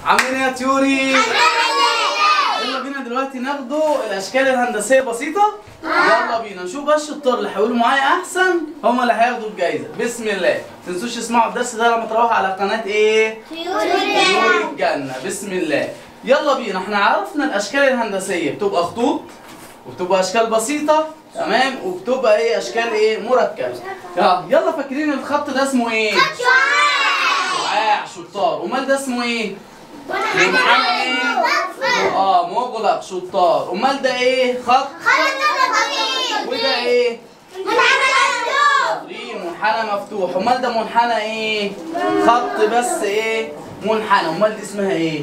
عاملين ايه يا تيوري؟ يلا بينا دلوقتي ناخدوا الاشكال الهندسيه بسيطه يلا بينا نشوف بقى الشطار اللي هيقولوا معايا احسن هم اللي هياخدوا الجايزه بسم الله تنسوش تسمعوا الدرس ده لما تروحوا على قناه ايه نور الجنه بسم الله يلا بينا احنا عرفنا الاشكال الهندسيه بتبقى خطوط وبتبقى اشكال بسيطه تمام وبتبقى ايه اشكال ايه مركبه يلا يلا فاكرين الخط ده اسمه ايه شعاع شطار امال ده اسمه ايه منحنى ايه اه مغلق شطار امال ده ايه خط وده ايه شاطرين منحنى مفتوح امال ده منحنى ايه خط بس ايه منحنى امال دي اسمها ايه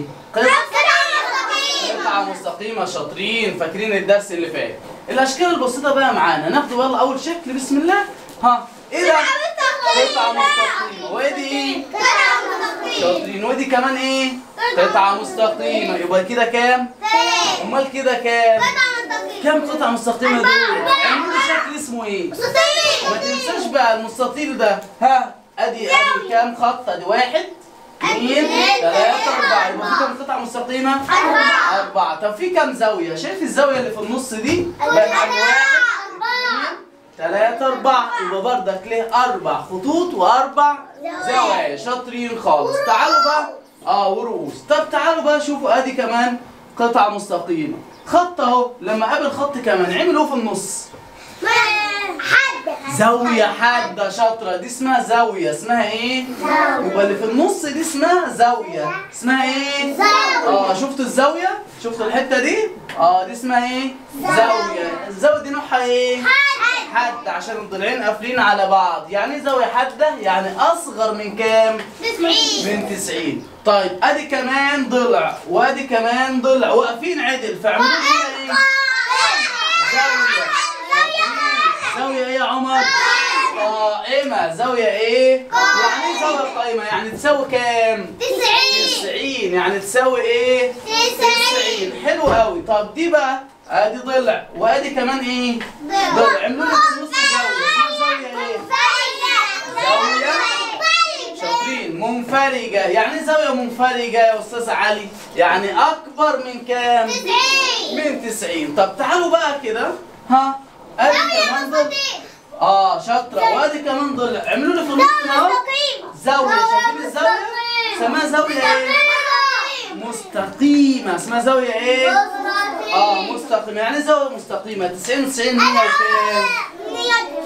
قطعة مستقيمة شاطرين فاكرين الدرس اللي فات الاشكال البسيطة بقى معانا ناخد يلا اول شكل بسم الله ها ايه ده قطعة مستقيمة ودي ايه شاطرين ودي كمان ايه قطعة مستقيمة يبقى كده كام امال كده كام كام قطعة مستقيمة دول اعملوا لي شكل اسمه ايه ما تنساش بقى المستطيل ده ها ادي ادي كام خط ادي واحد اثنين ثلاثة أربعة يبقى في كام قطعة مستقيمة؟ أربعة طب في كام زاوية؟ شايف الزاوية اللي في النص دي؟ بقت عن واحد اثنين ثلاثة أربعة يبقى بردك ليه أربع خطوط وأربع زوايا شاطرين خالص تعالوا بقى اه ورؤوس طب تعالوا بقى شوفوا ادي كمان قطعة مستقيمة خط اهو لما قابل خط كمان عملوا في النص زاوية حادة شاطرة دي اسمها زاوية اسمها ايه؟ يبقى اللي في النص دي اسمها زاوية اسمها ايه؟ اه شفتوا الزاوية؟ شفتوا الحتة دي؟ اه دي اسمها ايه؟ زاوية الزاوية دي نوعها ايه؟ حادة عشان الضلعين قافلين على بعض يعني ايه زاوية حادة؟ يعني أصغر من كام؟ من 90 طيب ادي كمان ضلع وادي كمان ضلع واقفين عدل فاعملوا لنا ايه؟ زاوية زاوية ايه يا عمر؟ قائمة زاوية ايه؟ يعني ايه زاوية قائمة؟ يعني تساوي كام؟ 90 يعني تساوي ايه؟ 90 حلو قوي طب دي بقى ادي ضلع وادي كمان ايه؟ ضلع عملوا لي في النص زاوية اسمها زاوية ايه؟ زاوية شاطرين منفرجة يعني ايه زاوية منفرجة يا أستاذ علي؟ يعني أكبر من كام؟ من 90 طب تعالوا بقى كده ها ادي كمان ضلع اه شاطرة وادي كمان ضلع عملوا لي في النص اهو زاوية شايفين الزاوية؟ اسمها زاوية ايه؟ مستقيمة اسمها زاوية ايه؟ اه مستقيمة يعني زاوية مستقيمة 90 90 100 وكام؟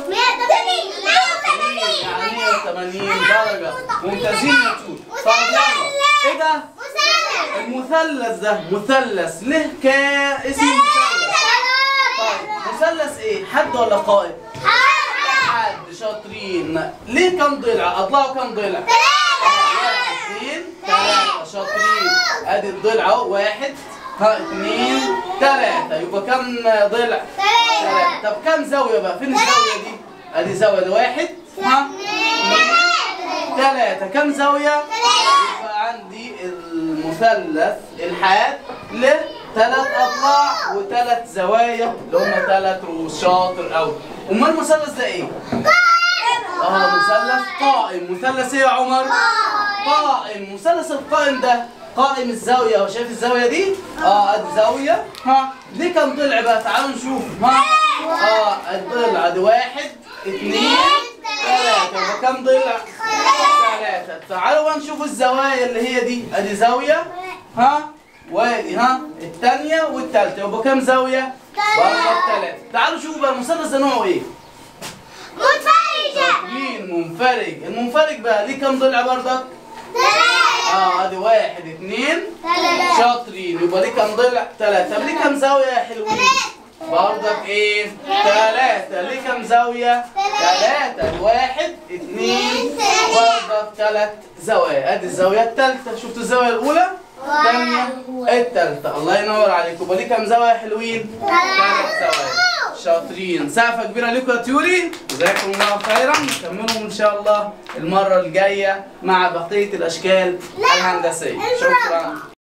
يعني 180 درجة ممتازين يا توت طب يلا ايه ده؟ المثلث ده مثلث له كا اسمه مثلث طيب مثلث ايه؟ حد ولا قائم؟ حد شاطرين ليه كم ضلع؟ اطلعوا كم ضلع؟ واحد اثنين ثلاثة شاطرين ادي الضلع اهو واحد ها اثنين ثلاثة يبقى كم ضلع؟ ثلاثة طب كم زاوية بقى؟ فين الزاوية دي؟ ادي زاوية ده واحد ها ثلاثة كم زاوية؟ يبقى عندي المثلث الحاد له ثلاث اضلاع وثلاث زوايا اللي هم ثلاث رؤوس شاطر قوي امال المثلث ده ايه؟ اه مثلث قائم مثلث ايه يا عمر؟ قائم مثلث القائم ده قائم الزاوية هو شايف الزاوية دي؟ اه ادي زاوية ها دي كم ضلع بقى تعالوا نشوف ها اه الضلع ادي واحد اثنين ثلاثة يبقى كم ضلع؟ ثلاثة تعالوا بقى نشوف الزوايا اللي هي دي ادي زاوية ها وادي ها الثانية والثالثة يبقى كم زاوية؟ برضه ثلاثة تعالوا شوفوا بقى المثلث ده نوعه ايه؟ شاطرين منفرج المنفرج بقى ليه كم ضلع برضك؟ اه ادي واحد اثنين شاطرين يبقى ليه كم ضلع؟ ثلاثة طب ليه كم زاوية يا حلوين؟ برضك ايه؟ ثلاثة ليه كم زاوية؟ ثلاثة واحد اثنين برضك ثلاث زوايا ادي الزاوية الثالثة شفتوا الزاوية الأولى؟ الثانية الثالثة الله ينور عليكم يبقى ليه كم زاوية يا حلوين؟ ثلاث زوايا شاطرين سقفة كبيرة لكم يا تيوري جزاكم الله خيرا نكملهم إن شاء الله المرة الجاية مع بقية الأشكال الهندسية شكرا